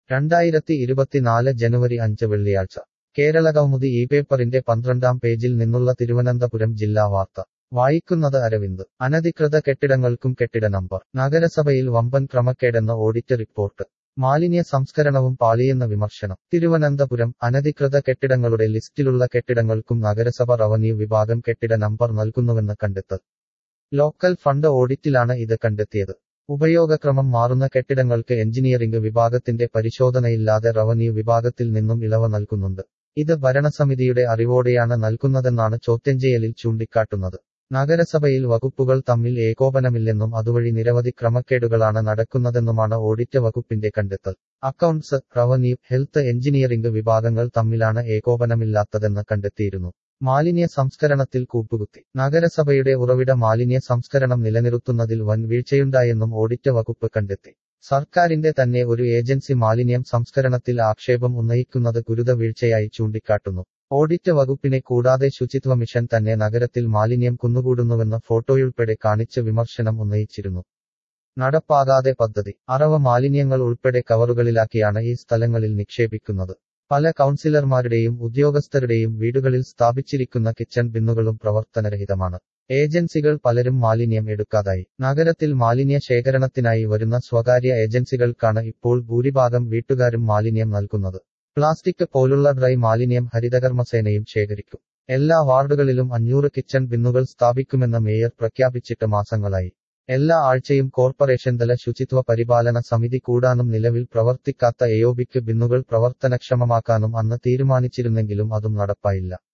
രണ്ടായിരത്തി ഇരുപത്തിനാല് ജനുവരി അഞ്ച് വെള്ളിയാഴ്ച കേരളകൗമുദി ഈ പേപ്പറിന്റെ പന്ത്രണ്ടാം പേജിൽ നിന്നുള്ള തിരുവനന്തപുരം ജില്ലാ വാർത്ത വായിക്കുന്നത് അരവിന്ദ് അനധികൃത കെട്ടിടങ്ങൾക്കും കെട്ടിട നമ്പർ നഗരസഭയിൽ വമ്പൻ ക്രമക്കേടെന്ന ഓഡിറ്റ് റിപ്പോർട്ട് മാലിന്യ സംസ്കരണവും പാളിയെന്ന വിമർശനം തിരുവനന്തപുരം അനധികൃത കെട്ടിടങ്ങളുടെ ലിസ്റ്റിലുള്ള കെട്ടിടങ്ങൾക്കും നഗരസഭ റവന്യൂ വിഭാഗം കെട്ടിട നമ്പർ നൽകുന്നുവെന്ന് കണ്ടെത്തൽ ലോക്കൽ ഫണ്ട് ഓഡിറ്റിലാണ് ഇത് കണ്ടെത്തിയത് ഉപയോഗക്രമം മാറുന്ന കെട്ടിടങ്ങൾക്ക് എഞ്ചിനീയറിംഗ് വിഭാഗത്തിന്റെ പരിശോധനയില്ലാതെ റവന്യൂ വിഭാഗത്തിൽ നിന്നും ഇളവ് നൽകുന്നുണ്ട് ഇത് ഭരണസമിതിയുടെ അറിവോടെയാണ് നൽകുന്നതെന്നാണ് ചോദ്യംചെയ്യലിൽ ചൂണ്ടിക്കാട്ടുന്നത് നഗരസഭയിൽ വകുപ്പുകൾ തമ്മിൽ ഏകോപനമില്ലെന്നും അതുവഴി നിരവധി ക്രമക്കേടുകളാണ് നടക്കുന്നതെന്നുമാണ് ഓഡിറ്റ് വകുപ്പിന്റെ കണ്ടെത്തൽ അക്കൗണ്ട്സ് റവന്യൂ ഹെൽത്ത് എഞ്ചിനീയറിംഗ് വിഭാഗങ്ങൾ തമ്മിലാണ് ഏകോപനമില്ലാത്തതെന്ന് കണ്ടെത്തിയിരുന്നു മാലിന്യ സംസ്കരണത്തിൽ കൂപ്പുകുത്തി നഗരസഭയുടെ ഉറവിട മാലിന്യ സംസ്കരണം നിലനിർത്തുന്നതിൽ വൻ വീഴ്ചയുണ്ടായെന്നും ഓഡിറ്റ് വകുപ്പ് കണ്ടെത്തി സർക്കാരിന്റെ തന്നെ ഒരു ഏജൻസി മാലിന്യം സംസ്കരണത്തിൽ ആക്ഷേപം ഉന്നയിക്കുന്നത് ഗുരുത വീഴ്ചയായി ചൂണ്ടിക്കാട്ടുന്നു ഓഡിറ്റ് വകുപ്പിനെ കൂടാതെ ശുചിത്വ മിഷൻ തന്നെ നഗരത്തിൽ മാലിന്യം കുന്നുകൂടുന്നുവെന്ന ഫോട്ടോയുൾപ്പെടെ കാണിച്ച് വിമർശനം ഉന്നയിച്ചിരുന്നു നടപ്പാകാതെ പദ്ധതി അറവ മാലിന്യങ്ങൾ ഉൾപ്പെടെ കവറുകളിലാക്കിയാണ് ഈ സ്ഥലങ്ങളിൽ നിക്ഷേപിക്കുന്നത് പല കൗൺസിലർമാരുടെയും ഉദ്യോഗസ്ഥരുടെയും വീടുകളിൽ സ്ഥാപിച്ചിരിക്കുന്ന കിച്ചൺ ബിന്നുകളും പ്രവർത്തനരഹിതമാണ് ഏജൻസികൾ പലരും മാലിന്യം എടുക്കാതായി നഗരത്തിൽ മാലിന്യ ശേഖരണത്തിനായി വരുന്ന സ്വകാര്യ ഏജൻസികൾക്കാണ് ഇപ്പോൾ ഭൂരിഭാഗം വീട്ടുകാരും മാലിന്യം നൽകുന്നത് പ്ലാസ്റ്റിക് പോലുള്ള ഡ്രൈ മാലിന്യം ഹരിതകർമ്മസേനയും ശേഖരിക്കും എല്ലാ വാർഡുകളിലും അഞ്ഞൂറ് കിച്ചൺ ബിന്നുകൾ സ്ഥാപിക്കുമെന്ന മേയർ പ്രഖ്യാപിച്ചിട്ട് മാസങ്ങളായി എല്ലാ ആഴ്ചയും കോർപ്പറേഷൻ തല ശുചിത്വ പരിപാലന സമിതി കൂടാനും നിലവിൽ പ്രവർത്തിക്കാത്ത എയോബിക്ക് ബിന്നുകൾ പ്രവർത്തനക്ഷമമാക്കാനും അന്ന് തീരുമാനിച്ചിരുന്നെങ്കിലും അതും നടപ്പായില്ല